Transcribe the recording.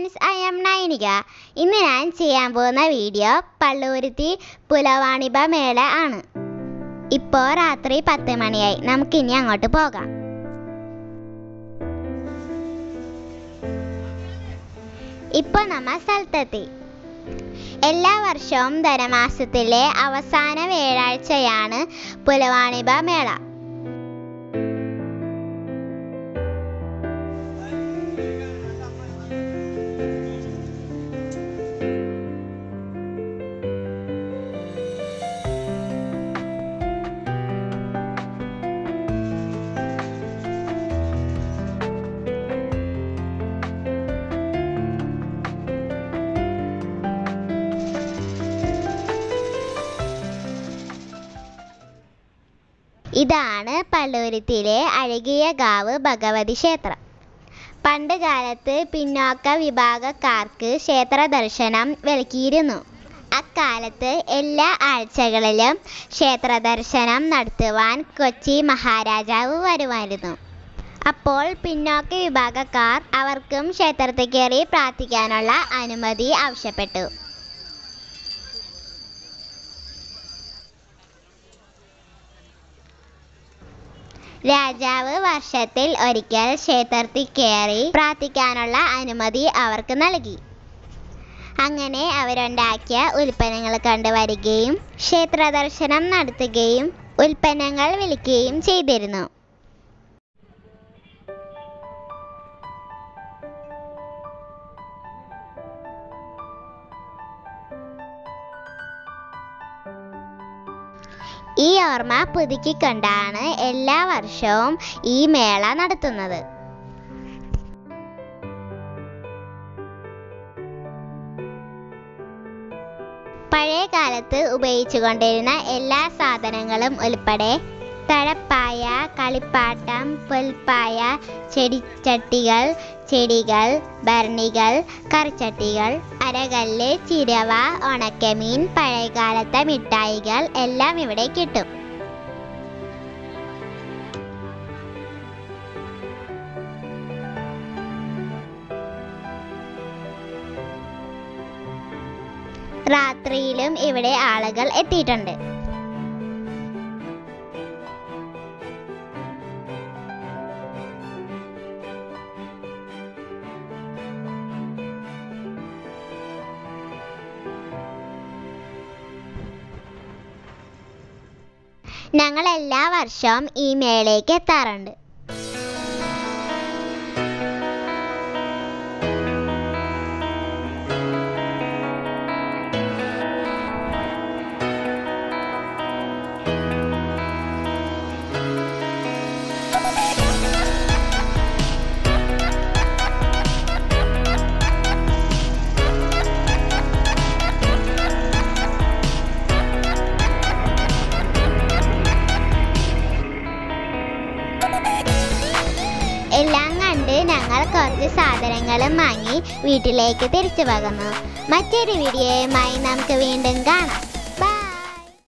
friends I M Nainika ഇന്ന് ഞാൻ ചെയ്യാൻ പോകുന്ന വീഡിയോ പള്ളുരുത്തി പുലവാണിബ മേള ആണ് ഇപ്പോൾ രാത്രി പത്ത് മണിയായി നമുക്കിനി അങ്ങോട്ട് പോകാം ഇപ്പോൾ നമ്മ സ്ഥലത്തെത്തി എല്ലാ വർഷവും ധനമാസത്തിലെ അവസാന വ്യാഴാഴ്ചയാണ് പുലവാണിബ മേള ഇതാണ് പള്ളുരുത്തിയിലെ അഴകിയകാവ് ഭഗവതി ക്ഷേത്രം പണ്ട് കാലത്ത് പിന്നോക്ക വിഭാഗക്കാർക്ക് ക്ഷേത്ര ദർശനം വിലക്കിയിരുന്നു അക്കാലത്ത് എല്ലാ ആഴ്ചകളിലും ക്ഷേത്ര ദർശനം നടത്തുവാൻ കൊച്ചി മഹാരാജാവ് വരുമായിരുന്നു അപ്പോൾ പിന്നോക്ക വിഭാഗക്കാർ അവർക്കും ക്ഷേത്രത്തിൽ കയറി പ്രാർത്ഥിക്കാനുള്ള അനുമതി ആവശ്യപ്പെട്ടു രാജാവ് വർഷത്തിൽ ഒരിക്കൽ ക്ഷേത്രത്തിൽ കയറി പ്രാർത്ഥിക്കാനുള്ള അനുമതി അവർക്ക് നൽകി അങ്ങനെ അവരുണ്ടാക്കിയ ഉൽപ്പന്നങ്ങൾ കണ്ടുവരികയും ക്ഷേത്ര ദർശനം നടത്തുകയും ഉൽപ്പന്നങ്ങൾ വിൽക്കുകയും ചെയ്തിരുന്നു ഈ ഓർമ്മ പുതുക്കിക്കൊണ്ടാണ് എല്ലാ വർഷവും ഈ മേള നടത്തുന്നത് പഴയ കാലത്ത് ഉപയോഗിച്ചുകൊണ്ടിരുന്ന എല്ലാ സാധനങ്ങളും ഉൾപ്പെടെ തഴപ്പായ കളിപ്പാട്ടം പുൽപ്പായ ചെടിച്ചട്ടികൾ ചെടികൾ ഭരണികൾ കറിച്ചട്ടികൾ അരകല്ല് ചിരവ ഉണക്കമീൻ പഴയകാലത്തെ മിഠായികൾ എല്ലാം ഇവിടെ കിട്ടും രാത്രിയിലും ഇവിടെ ആളുകൾ എത്തിയിട്ടുണ്ട് ഞങ്ങൾ എല്ലാ വർഷവും ഈ മേളയ്ക്ക് എത്താറുണ്ട് എല്ലാം കണ്ട് ഞങ്ങൾ കുറച്ച് സാധനങ്ങളും വാങ്ങി വീട്ടിലേക്ക് തിരിച്ചു പോകുന്നു മറ്റൊരു വീഡിയോയുമായി നമുക്ക് വീണ്ടും കാണാം